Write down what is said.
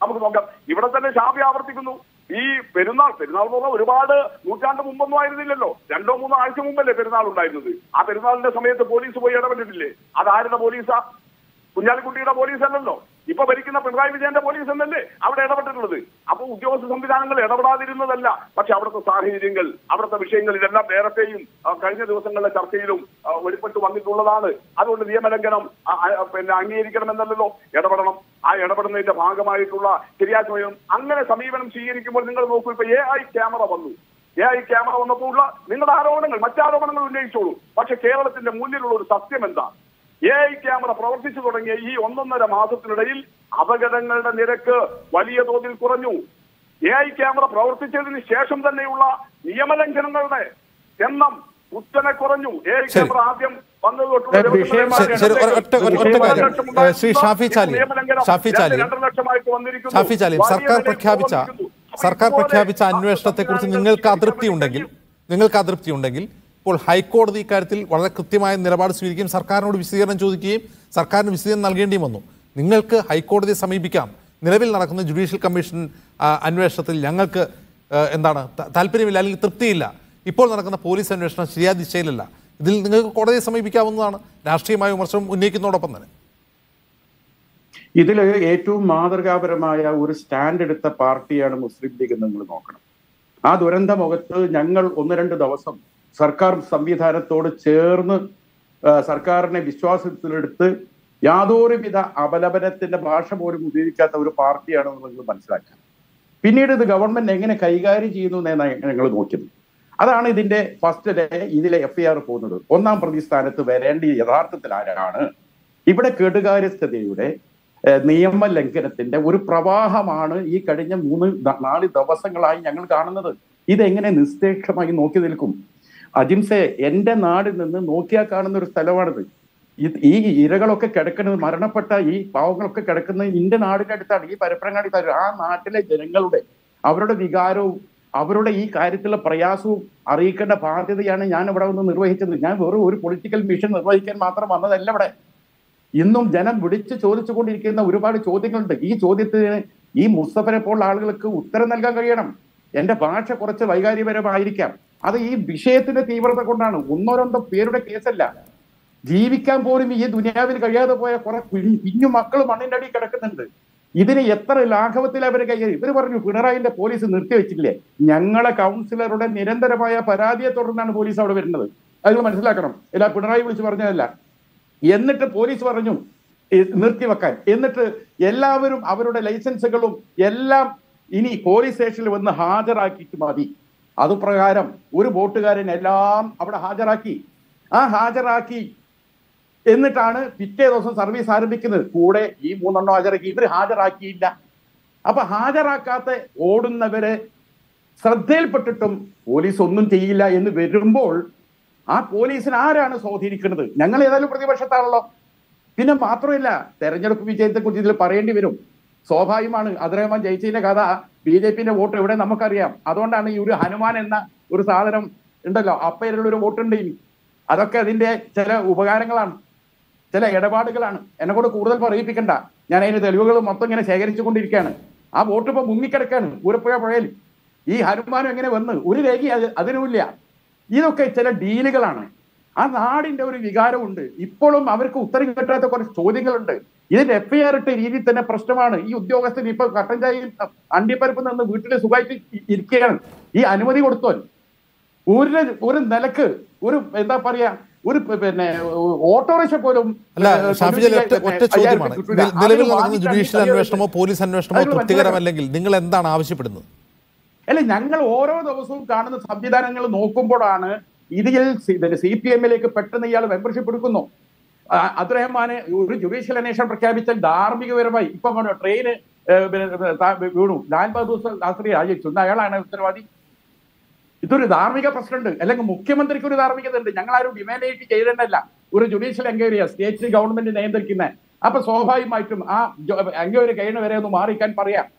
നമുക്ക് നോക്കാം ഇവിടെ തന്നെ ഷാഫി ആവർത്തിക്കുന്നു ഈ പെരുന്നാൾ പെരുന്നാൾ എന്ന് പറഞ്ഞാൽ ഒരുപാട് നൂറ്റാണ്ട് മുമ്പൊന്നും ആയിരുന്നില്ലല്ലോ രണ്ടോ മൂന്നോ ആഴ്ച മുമ്പല്ലേ പെരുന്നാൾ ഉണ്ടായിരുന്നത് ആ പെരുന്നാളിന്റെ സമയത്ത് പോലീസ് പോയി ഇടപെട്ടിട്ടില്ലേ അതാരുടെ പോലീസാ കുഞ്ഞാലിക്കുട്ടിയുടെ പോലീസ് അല്ലല്ലോ ഇപ്പൊ ഭരിക്കുന്ന പിണറായി വിജയന്റെ പോലീസ് എന്നല്ലേ അവിടെ ഇടപെട്ടിട്ടുള്ളത് അപ്പൊ ഉദ്യോഗസ്ഥ സംവിധാനങ്ങൾ ഇടപെടാതിരുന്നതല്ല പക്ഷെ അവിടുത്തെ സാഹചര്യങ്ങൾ അവിടുത്തെ വിഷയങ്ങൾ ഇതെല്ലാം നേരത്തെയും ആ, കഴിഞ്ഞ ദിവസങ്ങളിലെ ചർച്ചയിലും ആ, വെളിപ്പെട്ട് വന്നിട്ടുള്ളതാണ് അതുകൊണ്ട് നിയമലംഘനം ആ, ആ, പിന്നെ അംഗീകരിക്കണമെന്നല്ലോ ഇടപെടണം ആ ഇടപെടുന്നതിന്റെ ഭാഗമായിട്ടുള്ള ശരിയാക്കുകയും അങ്ങനെ സമീപനം സ്വീകരിക്കുമ്പോൾ നിങ്ങൾ നോക്കൂ ഇപ്പൊ എ ഐ ക്യാമറ വന്നു എ ഐ ക്യാമറ വന്നപ്പോൾ ഉള്ള നിങ്ങളുടെ ആരോപണങ്ങൾ മറ്റാരോപണങ്ങൾ ഉന്നയിച്ചോളൂ പക്ഷെ കേരളത്തിന്റെ മുന്നിലുള്ള ഒരു സത്യം എന്താ എ ഐ ക്യാമറ പ്രവർത്തിച്ചു തുടങ്ങിയ ഈ ഒന്നൊന്നര മാസത്തിനിടയിൽ അപകടങ്ങളുടെ നിരക്ക് വലിയ തോതിൽ കുറഞ്ഞു എ ഐ ക്യാമറ പ്രവർത്തിച്ചതിന് ശേഷം തന്നെയുള്ള നിയമലംഘനങ്ങളുടെ എണ്ണം കുത്തനെ കുറഞ്ഞു എ ഐ ശരി. ക്യാമറ ആദ്യം വന്നത് തൊട്ടുള്ള ശരി, വിഷയം ശരി, ശരി, ഒറ്റ- ഒറ്റ- ഒറ്റ കാര്യം. ഏ, ശ്രീ ഷാഫി ചാലിയൻ, ഷാഫി ചാലിയൻ, ഷാഫി ചാലിയൻ സർക്കാർ പ്രഖ്യാപിച്ച സർക്കാർ പ്രഖ്യാപിച്ച അന്വേഷണത്തെക്കുറിച്ച് നിങ്ങൾക്ക് അതൃപ്തി ഉണ്ടെങ്കിൽ നിങ്ങൾക്ക് അതൃപ്തി ഉണ്ടെങ്കിൽ ഇപ്പോൾ ഹൈക്കോടതി ഇക്കാര്യത്തിൽ വളരെ കൃത്യമായ നിലപാട് സ്വീകരിക്കുകയും സർക്കാരിനോട് വിശദീകരണം ചോദിക്കുകയും സർക്കാരിന് വിശദീകരണം നൽകേണ്ടിയും വന്നു നിങ്ങൾക്ക് ഹൈക്കോടതിയെ സമീപിക്കാം നിലവിൽ നടക്കുന്ന ജുഡീഷ്യൽ കമ്മീഷൻ ആ, അന്വേഷണത്തിൽ ഞങ്ങൾക്ക് ആ, എന്താണ് ത- താല്പര്യമില്ല അല്ലെങ്കിൽ തൃപ്തിയില്ല ഇപ്പോൾ നടക്കുന്ന പോലീസ് അന്വേഷണം ശരിയായ ദിശയിലല്ല ഇതിൽ നിങ്ങൾക്ക് കോടതിയെ സമീപിക്കാവുന്നതാണ് രാഷ്ട്രീയമായ വിമർശനം ഉന്നയിക്കുന്നതോടൊപ്പം തന്നെ ഇതിൽ ഏറ്റവും മാതൃകാപരമായ ഒരു സ്റ്റാൻഡ് എടുത്ത പാർട്ടിയാണ് മുസ്ലിം ലീഗ് എന്ന് നിങ്ങൾ നോക്കണം ആ ദുരന്ത മുഖത്ത് ഞങ്ങൾ ഒന്ന് രണ്ട് ദിവസം സർക്കാർ സംവിധാനത്തോട് ചേർന്ന് ആ, സർക്കാരിനെ വിശ്വാസത്തിലെടുത്ത് യാതൊരുവിധ അപലപനത്തിന്റെ ഭാഷ പോലും ഉപയോഗിക്കാത്ത ഒരു പാർട്ടിയാണ് നിങ്ങൾ മനസ്സിലാക്കുക പിന്നീട് ഇത് ഗവൺമെന്റ് എങ്ങനെ കൈകാര്യം ചെയ്യുന്നു എന്നാണ് ഞങ്ങൾ നോക്കിയത് അതാണ് ഇതിന്റെ ഫസ്റ്റ് ഡേ ഇതിലെ എഫ് ഐ ആർ പോകുന്നത് ഒന്നാം പ്രതി സ്ഥാനത്ത് വരേണ്ട യഥാർത്ഥത്തിൽ ആരാണ് ഇവിടെ കെടുകാര്യസ്ഥതയുടെ ഏഹ്, നിയമലംഘനത്തിന്റെ ഒരു പ്രവാഹമാണ് ഈ കഴിഞ്ഞ മൂന്ന് ന- നാല് ദിവസങ്ങളായി ഞങ്ങൾ കാണുന്നത് ഇതെങ്ങനെ നിസ്തേക്ഷമായി നോക്കി നിൽക്കും അജിംസെ എന്റെ നാടിൽ നിന്ന് നോക്കിയാൽ കാണുന്ന ഒരു സ്ഥലമാണിത് ഇത് ഈ ഇരകളൊക്കെ കിടക്കുന്നത് മരണപ്പെട്ട ഈ പാവങ്ങളൊക്കെ കിടക്കുന്നത് എന്റെ നാടിന്റെ അടുത്താണ് ഈ പരപ്പരങ്ങാടി താലൂക്ക്. ആ നാട്ടിലെ ജനങ്ങളുടെ അവരുടെ വികാരവും അവരുടെ ഈ കാര്യത്തിലുള്ള പ്രയാസവും അറിയിക്കേണ്ട ബാധ്യതയാണ് ഞാൻ ഇവിടെ വന്ന് നിർവഹിച്ചത് ഞാൻ വെറും ഒരു പൊളിറ്റിക്കൽ മിഷൻ നിർവഹിക്കാൻ മാത്രം വന്നതല്ല ഇവിടെ ഇന്നും ജനം വിളിച്ച് ചോദിച്ചുകൊണ്ടിരിക്കുന്ന ഒരുപാട് ചോദ്യങ്ങളുണ്ട് ഈ ചോദ്യത്തിന് ഈ മുസ്തഫനെ പോലുള്ള ആളുകൾക്ക് ഉത്തരം നൽകാൻ കഴിയണം എന്റെ ഭാഷ കുറച്ച് വൈകാരികപരമായിരിക്കാം അത് ഈ വിഷയത്തിന്റെ തീവ്രത കൊണ്ടാണ് ഒന്നോ രണ്ടോ പേരുടെ കേസല്ല ജീവിക്കാൻ പോലും ഈ ദുനിയാവിൽ കഴിയാതെ പോയ കുറെ കുഞ്ഞു പിഞ്ഞു മക്കൾ മണ്ണിന്റെ അടിയിൽ കിടക്കുന്നുണ്ട് ഇതിന് എത്ര ലാഘവത്തിൽ അവർ കൈകാര്യം ഇവർ പറഞ്ഞു പിണറായിന്റെ പോലീസ് നിർത്തിവെച്ചില്ലേ ഞങ്ങളെ കൗൺസിലറുടെ നിരന്തരമായ പരാതിയെ തുടർന്നാണ് പോലീസ് അവിടെ വരുന്നത് അത് നിങ്ങൾ മനസ്സിലാക്കണം ഇല്ല പിണറായി വിളിച്ച് പറഞ്ഞതല്ല എന്നിട്ട് പോലീസ് പറഞ്ഞു "ഇ- നിർത്തിവെക്കാൻ എന്നിട്ട് എല്ലാവരും അവരുടെ ലൈസൻസുകളും എല്ലാം ഇനി പോലീസ് സ്റ്റേഷനിൽ വന്ന് ഹാജരാക്കിയിട്ട് മതി അതുപ്രകാരം ഒരു വോട്ടുകാരൻ എല്ലാം അവിടെ ഹാജരാക്കി ആ ഹാജരാക്കി എന്നിട്ടാണ് പിറ്റേ ദിവസം സർവീസ് ആരംഭിക്കുന്നത് കൂടെ ഈ മൂന്നെണ്ണം ഹാജരാക്കി ഇവർ ഹാജരാക്കിയില്ല അപ്പൊ ഹാജരാക്കാത്ത ഓടുന്നവരെ ശ്രദ്ധയിൽപ്പെട്ടിട്ടും പോലീസ് ഒന്നും ചെയ്യില്ല എന്ന് വരുമ്പോൾ ആ പോലീസിന് ആരാണ് സ്വാധീനിക്കുന്നത് ഞങ്ങൾ ഏതായാലും പ്രതിപക്ഷത്താണല്ലോ പിന്നെ മാത്രമല്ല തെരഞ്ഞെടുപ്പ് വിജയത്തെ കുറിച്ച് ഇതിൽ പറയേണ്ടി വരും സ്വാഭാവികമാണ് അദ്രഹ്മാൻ ജയിച്ചതിന്റെ കഥ ബി ജെ പിന്റെ വോട്ട് ഇവിടെ നമുക്കറിയാം അതുകൊണ്ടാണ് ഈ ഒരു ഹനുമാൻ എന്ന ഒരു സാധനം ഉണ്ടല്ലോ അപ്പയിലുള്ള ഒരു വോട്ടുണ്ട് ഇനി അതൊക്കെ അതിന്റെ ചില ഉപകാരങ്ങളാണ് ചില ഇടപാടുകളാണ് എന്നെ കൂടെ കൂടുതൽ പറയിപ്പിക്കണ്ട ഞാൻ അതിന് തെളിവുകൾ മൊത്തം ഇങ്ങനെ ശേഖരിച്ചുകൊണ്ടിരിക്കുകയാണ് ആ വോട്ട് ഇപ്പൊ മുങ്ങിക്കിടക്കാണ് പൂരപ്പുഴ പുഴയിൽ ഈ ഹനുമാനം എങ്ങനെ വന്ന് ഒരു രേഖ അത് അതിനുമില്ല ഇതൊക്കെ ചില ഡീലുകളാണ് ആ നാടിന്റെ ഒരു വികാരമുണ്ട് ഇപ്പോഴും അവർക്ക് ഉത്തരം കിട്ടാത്ത കുറച്ച് ചോദ്യങ്ങളുണ്ട് ഇതിന്റെ എഫ് ഐ ആർ ഇട്ട രീതിയിൽ തന്നെ പ്രശ്നമാണ് ഈ ഉദ്യോഗസ്ഥൻ ഇപ്പൊ കട്ടൻ ചായയിൽ അണ്ടിപ്പരപ്പ് നിന്ന് വീട്ടിൽ സുഖമായിട്ട് ഇ- ഇരിക്കുകയാണ് ഈ അനുമതി കൊടുത്തോൻ ഒരു ഒരു നിലക്ക് ഒരു എന്താ പറയാ ഒരു പ- പിന്നെ ഓട്ടോറിക്ഷ പോലും അല്ല ഏഹ്, ഷാഫി ജലീൽ ഒറ്റ പിന്നെ ഒറ്റ അയ്യായിരം ചോദ്യമാണ് കിട്ടൂല. നില- നിലവിൽ അതിന് നടക്കുന്ന വാങ്ങിയിട്ടാണ് ജുഡീഷ്യൽ ഈ അന്വേഷണമോ പോലീസ് അന്വേഷണമോ അത് മനസ്സിലാക്കണം. തൃപ്തികരമല്ലെങ്കിൽ നിങ്ങൾ എന്താണ് ആവശ്യപ്പെടുന്നത് അല്ല ഞങ്ങൾ ഓരോ ദിവസവും കാണുന്ന സംവിധാനങ്ങൾ നോക്കുമ്പോഴാണ് ഇതിൽ സി പി എമ്മിലേക്ക് പെട്ടെന്ന് ഇയാൾ മെമ്പർഷിപ്പ് എടുക്കുന്നു ആ, അബ്ദുറഹ്മാന് ഒരു ജുഡീഷ്യൽ അന്വേഷണം പ്രഖ്യാപിച്ചാൽ ധാർമ്മികപരമായി ഇപ്പൊ ട്രെയിന് വീണു ലാൽ ബഹദൂർ ശാസ്ത്രി രാജിച്ചു ഇന്ന് അയാളാണ് ഉത്തരവാദി ഇതൊരു ധാർമ്മിക പ്രശ്നമുണ്ട് അല്ലെങ്കിൽ മുഖ്യമന്ത്രിക്ക് ഒരു ധാർമ്മികത ഉണ്ട് ഞങ്ങൾ ആരും ഡിമാൻഡ് ചെയ്തതല്ല ഒരു ജുഡീഷ്യൽ എൻക്വയറിയാ സ്റ്റേറ്റ് ഗവൺമെന്റ് നിയന്ത്രിക്കുന്നത് അപ്പൊ സ്വാഭാവികമായിട്ടും ആ എൻക്വയറി കഴിയുന്ന വരെ ഒന്ന് മാറിക്കാൻ പറയാം